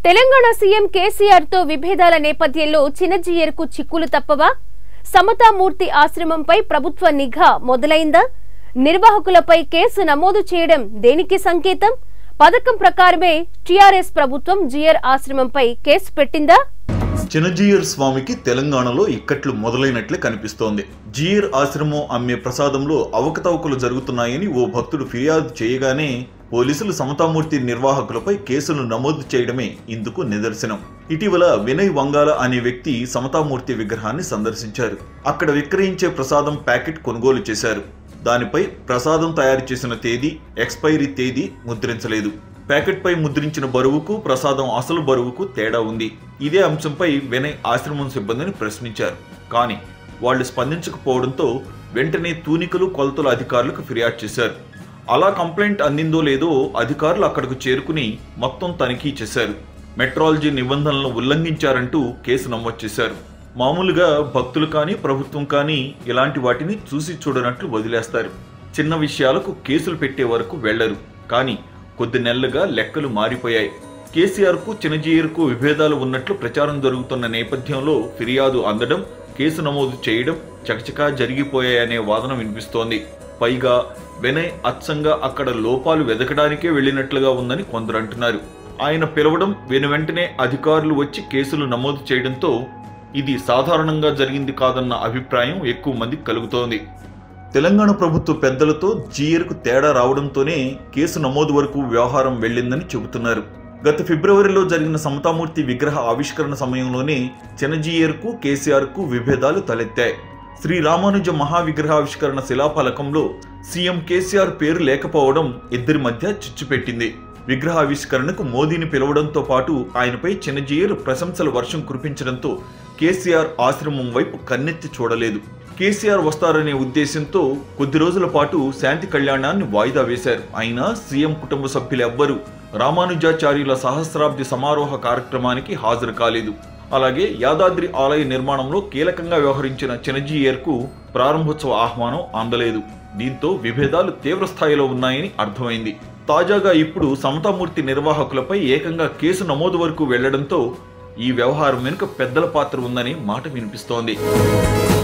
Telangana CM KCR తో విభేదాల నేపథ్యంలో చిన్నజీయర్కు చిక్కులు తప్పవా సమతామూర్తి ఆశ్రమంపై ప్రభుత్వ నిఘా మొదలైందా నిర్వాహకులపై కేసు నమోదు చేయడం దేనికి సంకేతం పథకం ప్రకారమే టీఆర్ఎస్ ప్రభుత్వం జియర్ ఆశ్రమంపై కేసు పెట్టిందా చిన్నజీయర్ స్వామికి తెలంగాణలో ఇక్కట్లు మొదలైనట్లే కనిపిస్తోంది జీయర్ ఆశ్రమం అమ్మే ప్రసాదంలో అవకతవకలు జరుగుతున్నాయని ఓ భక్తుడు ఫిర్యాదు చేయగానే పోలీసులు సమతామూర్తి నిర్వాహకులపై కేసులు నమోదు చేయడమే ఇందుకు నిదర్శనం ఇటీవల వినయ్ వంగాల అనే వ్యక్తి సమతామూర్తి విగ్రహాన్ని సందర్శించారు అక్కడ విక్రయించే ప్రసాదం ప్యాకెట్ కొనుగోలు చేశారు దానిపై ప్రసాదం తయారు చేసిన తేదీ ఎక్స్పైరీ తేదీ ముద్రించలేదు ప్యాకెట్పై ముద్రించిన బరువుకు ప్రసాదం అసలు బరువుకు తేడా ఉంది ఇదే అంశంపై వినయ్ ఆశ్రమం సిబ్బందిని ప్రశ్నించారు కానీ వాళ్ళు స్పందించకపోవడంతో వెంటనే తూనికలు కొలతల అధికారులకు ఫిర్యాదు చేశారు అలా కంప్లైంట్ అందిందో లేదో అధికారులు అక్కడకు చేరుకుని మొత్తం తనిఖీ చేశారు మెట్రాలజీ నిబంధనలను ఉల్లంఘించారంటూ కేసు నమోదు చేశారు మామూలుగా భక్తులు కానీ ప్రభుత్వం కానీ ఇలాంటి వాటిని చూసి చూడనట్లు వదిలేస్తారు చిన్న విషయాలకు కేసులు పెట్టే వరకు వెళ్లరు కానీ కొద్ది నెలలుగా లెక్కలు మారిపోయాయి కేసీఆర్కు చిన్నజీయర్కు విభేదాలు ఉన్నట్లు ప్రచారం జరుగుతున్న నేపథ్యంలో ఫిర్యాదు అందడం కేసు నమోదు చేయడం చకచకా జరిగిపోయాయనే వాదన వినిపిస్తోంది పైగా వినయ్ అచ్చంగా అక్కడ లోపాలు వెదకడానికే వెళ్ళినట్లుగా ఉందని కొందరు అంటున్నారు ఆయన పిలవడం వెను వెంటనే అధికారులు వచ్చి కేసులు నమోదు చేయడంతో ఇది సాధారణంగా జరిగింది కాదన్న అభిప్రాయం ఎక్కువ మందికి కలుగుతోంది తెలంగాణ ప్రభుత్వ పెద్దలతో జీయర్కు తేడా రావడంతోనే కేసు నమోదు వరకు వ్యవహారం వెళ్ళిందని చెబుతున్నారు గత ఫిబ్రవరిలో జరిగిన సమతామూర్తి విగ్రహ ఆవిష్కరణ సమయంలోనే చిన్నజీయర్కు కేసీఆర్కు విభేదాలు తలెత్తాయి శ్రీ రామానుజ మహావిగ్రహావిష్కరణ శిలాఫలకంలో సీఎం కేసీఆర్ పేరు లేకపోవడం ఇద్దరి మధ్య చిచ్చు పెట్టింది విగ్రహావిష్కరణకు మోదీని పిలవడంతో పాటు ఆయనపై చిన్నజీయర్ ప్రశంసల వర్షం కురిపించడంతో కేసీఆర్ ఆశ్రమం వైపు కన్నెత్తి చూడలేదు కేసీఆర్ వస్తారనే ఉద్దేశంతో కొద్ది రోజుల పాటు శాంతి కళ్యాణాన్ని వాయిదా వేశారు అయినా సీఎం కుటుంబ సభ్యులెవ్వరూ రామానుజాచార్యుల సహస్రాబ్ది సమారోహ కార్యక్రమానికి హాజరు కాలేదు అలాగే యాదాద్రి ఆలయ నిర్మాణంలో కీలకంగా వ్యవహరించిన చిన్నజీయర్కు ప్రారంభోత్సవ ఆహ్వానం అందలేదు దీంతో విభేదాలు తీవ్ర స్థాయిలో ఉన్నాయని అర్థమైంది తాజాగా ఇప్పుడు సమతామూర్తి నిర్వాహకులపై ఏకంగా కేసు నమోదు వరకు వెళ్లడంతో ఈ వ్యవహారం వెనుక పెద్దల పాత్ర ఉందని మాట వినిపిస్తోంది